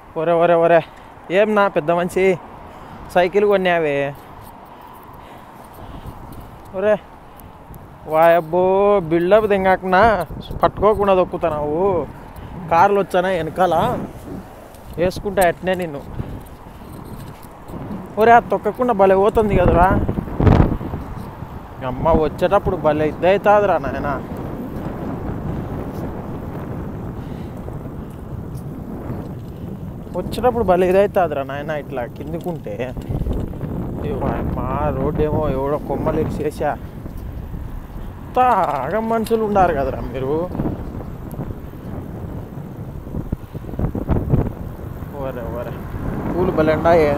ఒరే ఒరే ఒరే ఏం నా పెద్ద మంచి సైకిల్ కొన్నావే ఒరే వాయబ్బో బిల్డప్ దింగాకనా పట్టుకోకుండా దొక్కుతున్నావు కార్లు వచ్చానా వెనకాల వేసుకుంటా అట్నే నిన్ను ఒరే అది తొక్కకుండా భలే పోతుంది కదరా మీ అమ్మ వచ్చేటప్పుడు భలే ఇద్దవుతుందిరా నాయన వచ్చేటప్పుడు భలే ఇదవుతుందిరా నాయన ఇట్లా కిందికుంటే మా రోడ్డు ఏమో ఎవడో కొమ్మలు ఇరిసేసా తాగం మనుషులు ఉండారు కదరా మీరు ఒరే ఒరే పూలు భలే ఉండాయే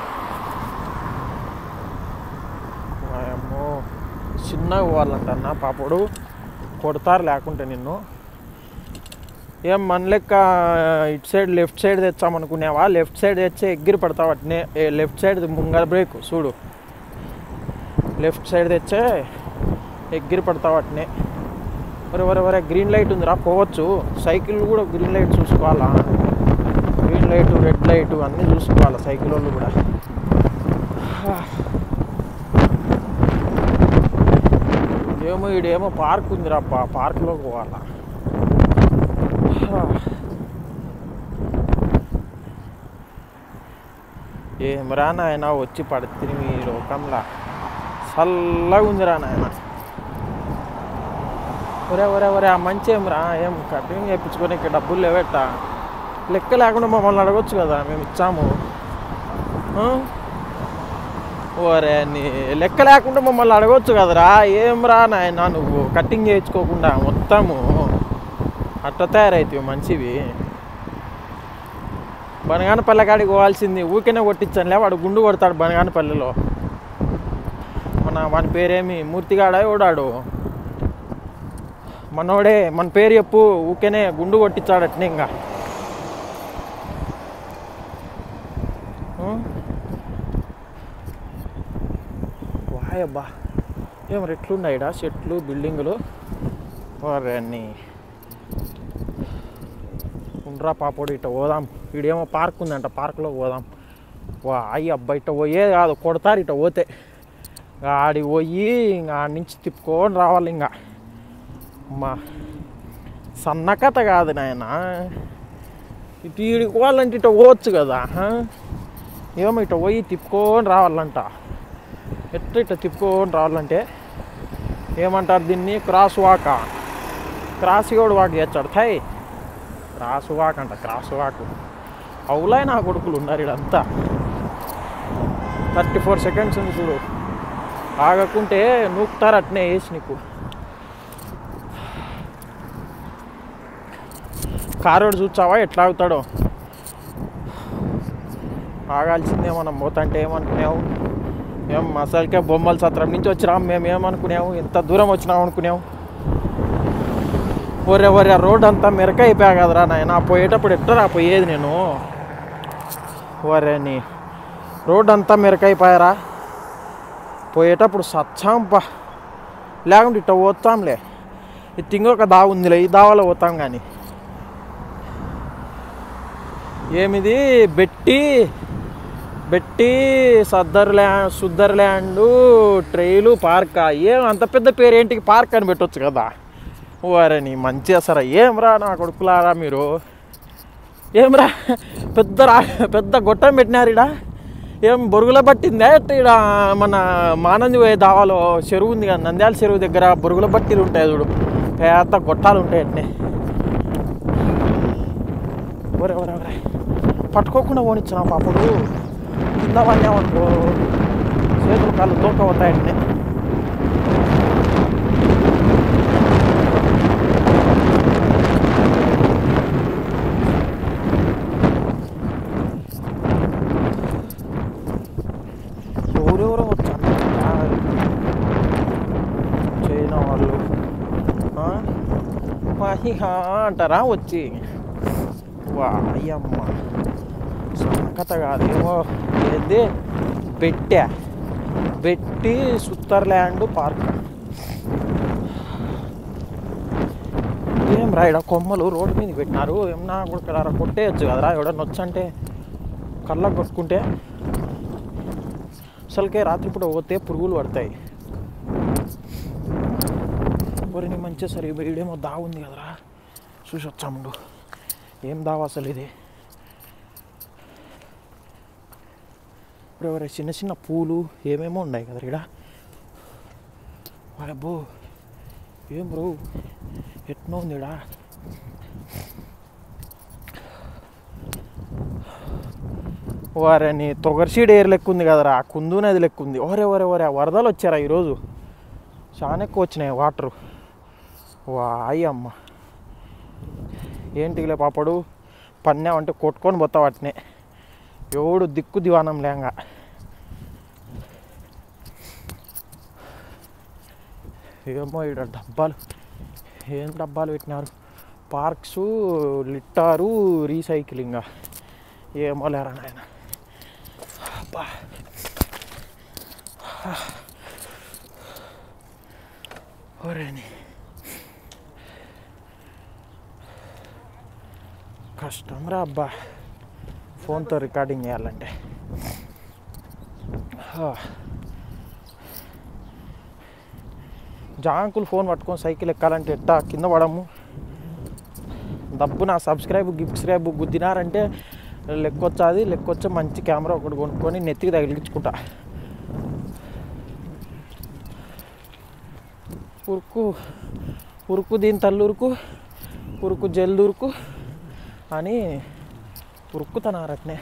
వాయమ్మో చిన్నగా పోవాలంటన్నా పాపడు కొడతారు లేకుంటే నిన్ను ఏం మన లెక్క ఇటు సైడ్ లెఫ్ట్ సైడ్ తెచ్చామనుకునేవా లెఫ్ట్ సైడ్ తెచ్చే ఎగ్గిరి పడతావు అట్నే ఏ లెఫ్ట్ సైడ్ ముంగల బ్రేక్ చూడు లెఫ్ట్ సైడ్ తెచ్చే ఎగ్గిరి పడతావు అట్నే ఒరే ఒరే ఒరే గ్రీన్ లైట్ ఉందిరా పోవచ్చు సైకిల్ కూడా గ్రీన్ లైట్ చూసుకోవాలా గ్రీన్ లైట్ రెడ్ లైట్ అన్నీ చూసుకోవాలి సైకిల్ వాళ్ళు కూడా ఏమో ఈడేమో పార్క్ ఉందిరా పా పార్క్లోకి పోవాలా ఏమరా నాయన వచ్చి పడుతుంది మీ లోకంలా చల్లగా ఉందిరా నాయన ఒరే ఒరే ఒరే ఆ మంచి ఏమరా ఏం కటింగ్ చేయించుకొని ఇక్కడ డబ్బులు లేవెట్ట లెక్క లేకుండా మమ్మల్ని అడగొచ్చు కదా మేము ఇచ్చాము ఆ? ఒరే నీ లెక్క లేకుండా మమ్మల్ని అడగొచ్చు కదరా ఏం రా నాయన నువ్వు కటింగ్ చేయించుకోకుండా మొత్తము అట్ట తయారైతావు మంచివి బనగానపల్లె కాడికి పోవాల్సింది ఊరికేనే కొట్టించానులే వాడు గుండు కొడతాడు బనగానపల్లెలో మన వాని పేరేమి మూర్తిగాడా ఓడాడు మనోడే మన పేరు చెప్పు ఊకేనే గుండు కొట్టించాడు అట్నే ఇంకా ఆ? వాయబ్బా ఏం రెట్లున్నాయిడా చెట్లు బిల్డింగులు వారని ఉండ్రా పాపోడు ఇట్ట పోదాం ఈడేమో పార్క్ ఉందంట పార్క్లో పోదాం వా అయ్యి అబ్బా ఇట్ట పోయే కాదు కొడతారు ఇట్ట పోతే ఇంకా ఆడికి పోయి ఇంకా ఆడి నుంచి తిప్పుకొని రావాలి ఇంకా అమ్మా సన్నకథ కాదు నాయన ఇటు ఈడికి పోవాలంటే ఇట్ట పోవచ్చు కదా ఆ? ఏమో ఇట్ట పోయి తిప్పుకొని రావాలంట ఎట్ట ఇట్ట తిప్పుకొని రావాలంటే ఏమంటారు దీన్ని క్రాస్ వాక్ క్రాస్ కూడా వాక్ చేస్తాడు థై క్రాస్ వాక్ అంట క్రాస్ వాక్ అవులే నా కొడుకులు ఉన్నారు ఇడంతా థర్టీ ఫోర్ సెకండ్స్ ఉంది చూడు ఆగకుంటే నూకుతారు అట్నే వేసి నీకు కారోడు చూచావా ఎట్లా అవుతాడో ఆగాల్సిందే మనం పోతంటే ఏమనుకునేవు ఏం అసలుకే బొమ్మల సత్రం నుంచి వచ్చినాం మేము ఏమనుకునేవు ఎంత దూరం వచ్చినాం అనుకునేవు ఒరే ఒరే రోడ్ అంతా మెరక అయిపోయా కదరా నాయన పోయేటప్పుడు ఎట్టరా పోయేది నేను ఒరే నీ రోడ్ అంతా మెరక అయిపోయారా పోయేటప్పుడు సచ్చాంపా లేకుంటే ఇట్ట పోతాంలే ఇది ఇంకొక దావ ఉందిలే ఈ దావలో పోతాం కానీ ఏమిది బెట్టి బెట్టి సద్దర్ల్యాండ్ సుద్దర్ల్యాండ్ ట్రైలు పార్కా ఏం అంత పెద్ద పేరు ఏంటికి పార్క్ అని పెట్టొచ్చు కదా ఓరే నీ మంచి అసలు ఏమ్రా నా కొడుకులారా మీరు ఏమ్రా పెద్ద రా పెద్ద గొట్టం పెట్టినారు ఇడ ఏం బొరుగుల పట్టిందా ఇడ మన మానంది పోయే దావాలో చెరువు ఉంది కదా నంద్యాల చెరువు దగ్గర బొరుగుల బట్టీలు ఉంటాయి చూడు పెద్ద గొట్టాలు ఉంటాయి అట్నే ఒరే ఒరే ఒరే పట్టుకోకుండా పోనిచ్చిన పాపడు కింద పడినామనుకో చేతులు కాళ్ళు తోక పోతాయండి ఎవరెవరో వచ్చాను చైనా వాళ్ళు ఆ? వాహిహా అంటారా వచ్చి వాయమ్మ సంకత కాదు ఏమో ఏది బెట్టా బెట్టి స్విట్జర్లాండ్ పార్క్ ఏం రా ఇక్కడ కొమ్మలు రోడ్డు మీద పెట్టినారు ఏమన్నా కూడా కొట్టేయచ్చు కదరా ఎవడన్నా వచ్చంటే కళ్ళకు కొట్టుకుంటే అసలుకే రాత్రిపూట పోతే పురుగులు పడతాయి ఒరిని మంచి సరే వీడేమో దా ఉంది కదరా చూసి వచ్చాముండు ఏం దావ అసలు ఇది ఇప్పుడు ఎవరు చిన్న చిన్న పూలు ఏమేమో ఉన్నాయి కదా ఇక్కడ అబ్బో ఏం బ్రో ఎట్నో ఉంది ఈడ వారని తొగర్సీడ్ ఏర్ లెక్క ఉంది కదరా ఆ కుందు నది లెక్క ఉంది ఓరే ఓరే ఓరే ఆ వరదలు వచ్చారా ఈరోజు చాలా ఎక్కువ వచ్చినాయి వాటరు వాయి అమ్మ ఏంటిలే పాపడు పన్నామంటే కొట్టుకొని పోతా వాటిని ఎవడు దిక్కు దివానం లేంగా ఏమో ఇక్కడ డబ్బాలు ఏం డబ్బాలు పెట్టినారు పార్క్స్ లిట్టారు రీసైక్లింగ్ ఏమో లేరా నాయన అబ్బా ఒరేని కష్టం రా అబ్బా ఫోన్తో రికార్డింగ్ చేయాలంటే హా. జాంకులు ఫోన్ పట్టుకొని సైకిల్ ఎక్కాలంటే ఎట్టా కింద పడము డబ్బు నా సబ్స్క్రైబ్ గిఫ్ట్స్క్రైబ్ గుద్దినారంటే లెక్కొచ్చాది లెక్కొచ్చే మంచి కెమెరా ఒకటి కొనుక్కొని నెత్తికి తగిలించుకుంటా ఉరుకు ఉరుకు దీని తల్లురుకు ఉరుకు జల్దురుకు అని ఉరుక్కుతున్నారు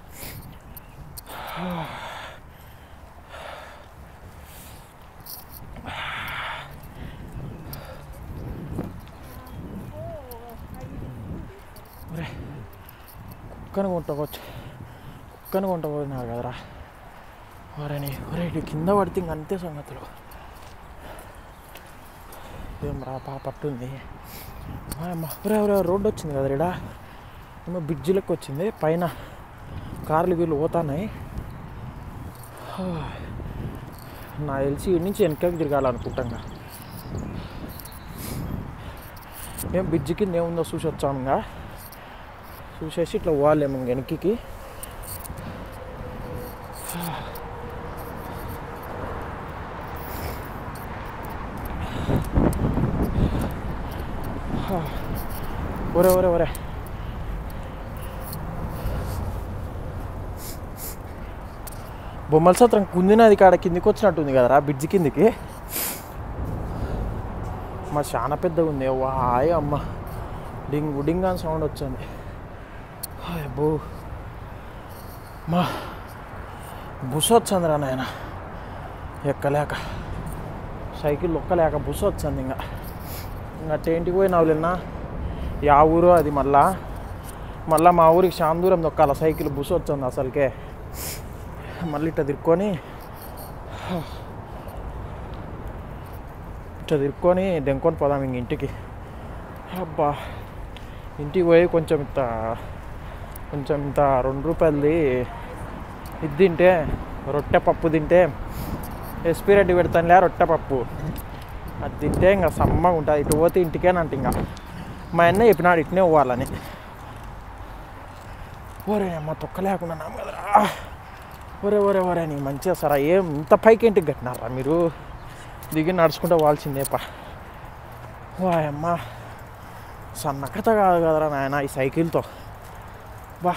ఒరే కుక్కను కొంటవచ్చు కుక్కను కొంటపోయినారు కదరా ఒరేని ఒరే ఇటు కింద పడితే ఇంక అంతే సంగతులు ఏం రా పా పట్టుంది అమ్మ ఒరే ఒరే రోడ్డు వచ్చింది కదా రీడా ఏమో బ్రిడ్జ్ లెక్క వచ్చింది పైన కార్లు వీళ్ళు పోతున్నాయి నా తెలిసి ఇటు నుంచి వెనకకి తిరగాలనుకుంటాంగా ఏం బ్రిడ్జ్ కింద ఏముందో చూసి వచ్చాముగా చూసేసి ఇట్లా పోవాలేమో ఇంక వెనక్కి ఒరే ఒరే ఒరే బొమ్మల సత్రం కుందినది కాడ కిందికి వచ్చినట్టుంది కదరా బ్రిడ్జ్ కిందికి మా చాలా పెద్దగా ఉంది వాయ్ అమ్మ డింగ్ డింగ్ అని సౌండ్ వచ్చింది అబ్బో మా బుస్ వచ్చిందిరా నాయన ఎక్కలేక సైకిల్ ఒక్కలేక బుస్ వచ్చింది ఇంకా ఇంకా టేంటికి పోయినావు నిన్న యా ఊరు అది మళ్ళా మళ్ళా మా ఊరికి చాలా దూరం దొక్కాల సైకిల్ బుస్ వచ్చింది అసలుకే మళ్ళీ ఇట్లా తిరుక్కొని ఇట్లా తిరుక్కొని దెంకొని పోదాం ఇంక ఇంటికి అబ్బా ఇంటికి పోయి కొంచెం ఇంత కొంచెం ఇంత రెండు రూపాయలది ఇది తింటే రొట్టె పప్పు తింటే ఎస్పీ రెడ్డి పెడతానులే రొట్టె పప్పు అది తింటే ఇంకా సమ్మగా ఉంటుంది ఇటు పోతే ఇంటికేనంట ఇంకా మా అన్న చెప్పినాడు ఇట్నే పోవాలని ఒరే అమ్మ తొక్క లేకుండా నాము కదరా ఒరే ఒరే ఒరే నీకు మంచిగా సరా ఏం ఇంత పైకి ఇంటికి కట్టినారా మీరు దిగి నడుచుకుంటూ పోవాల్సిందేపా వాయమ్మ సన్నకత కాదు కదరా నాయన ఈ సైకిల్తో బా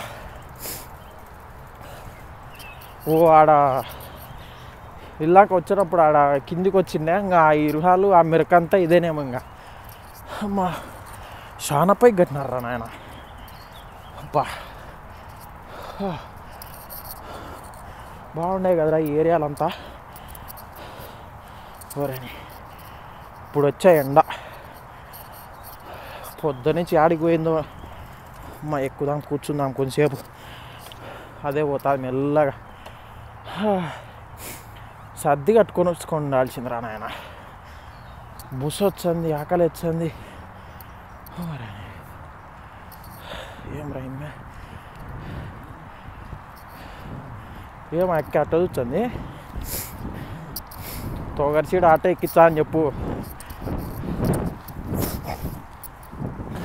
ఓ ఆడ ఇల్లాక వచ్చేటప్పుడు ఆడ కిందికి వచ్చిండే ఇంకా ఆ ఇరుహాలు ఆ మిరకంతా ఇదేనేమో ఇంకా అమ్మా చాలా పైకి కట్టినారా నాయన అబ్బా బాగుండే కదరా ఈ ఏరియాలంతా ఓరేని ఇప్పుడు వచ్చే ఎండ పొద్దునుంచి ఆడికి పోయిందో అమ్మ ఎక్కుదాం కూర్చుందాం కొంచెంసేపు అదే పోతుంది మెల్లగా హా. సర్ది కట్టుకొని వచ్చుకొని ఉండాల్సిందిరా నాయన బుస్ వచ్చింది ఆకలి వచ్చింది ఓరేని. ఏం రైమే ఏం ఎక్క అట్ట చూస్తుంది తోగరిసీడు ఆటో ఎక్కించా అని చెప్పు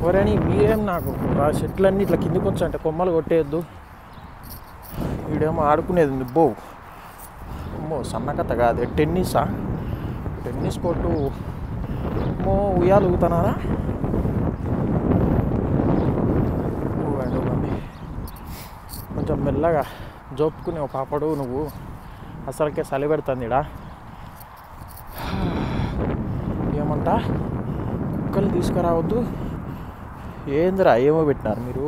ఎవరని మీరేం నాకు ఆ చెట్లన్నీ ఇట్లా కిందికి వచ్చా అంటే కొమ్మలు కొట్టేయద్దు వీడేమో ఆడుకునేది ఉంది బో అమ్మో సన్నకథ కాదు టెన్నిసా టెన్నిస్ కోర్టు అమ్మో ఉయ్యాలు ఊగుతున్నారా ఊగండి ఊగండి కొంచెం మెల్లగా జోపుకుని ఒక పాపడు నువ్వు అసలుకే చలి పెడుతుంది ఇడా ఏమంటా కుక్కలు తీసుకురావద్దు ఏందిరా ఏమో పెట్టినారు మీరు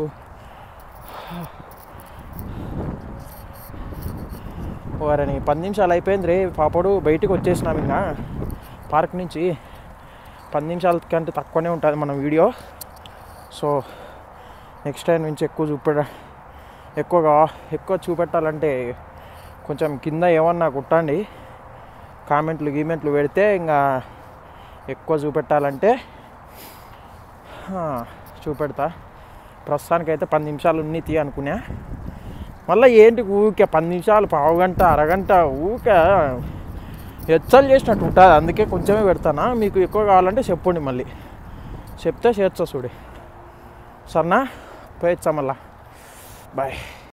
వారని పది నిమిషాలు అయిపోయింది రే పాపడు బయటికి వచ్చేసినాం ఇంకా పార్క్ నుంచి పది నిమిషాల కంటే తక్కువనే ఉంటుంది మన వీడియో సో నెక్స్ట్ టైం నుంచి ఎక్కువ చూపెడ ఎక్కువగా ఎక్కువ చూపెట్టాలంటే కొంచెం కింద ఏమన్నా కుట్టండి కామెంట్లు గీమెంట్లు పెడితే ఇంకా ఎక్కువ చూపెట్టాలంటే ఆ, చూపెడతా ప్రస్తుతానికైతే పది నిమిషాలు ఉన్ని తీ అనుకున్నా మళ్ళీ ఏంటి ఊరికే పది నిమిషాలు పావు గంట అరగంట ఊరికే హెచ్చలు చేసినట్టు ఉంటుంది అందుకే కొంచెమే పెడతానా మీకు ఎక్కువ కావాలంటే చెప్పండి మళ్ళీ చెప్తే చేర్చా చూడి సరేనా పోయొచ్చా మళ్ళా బాయ్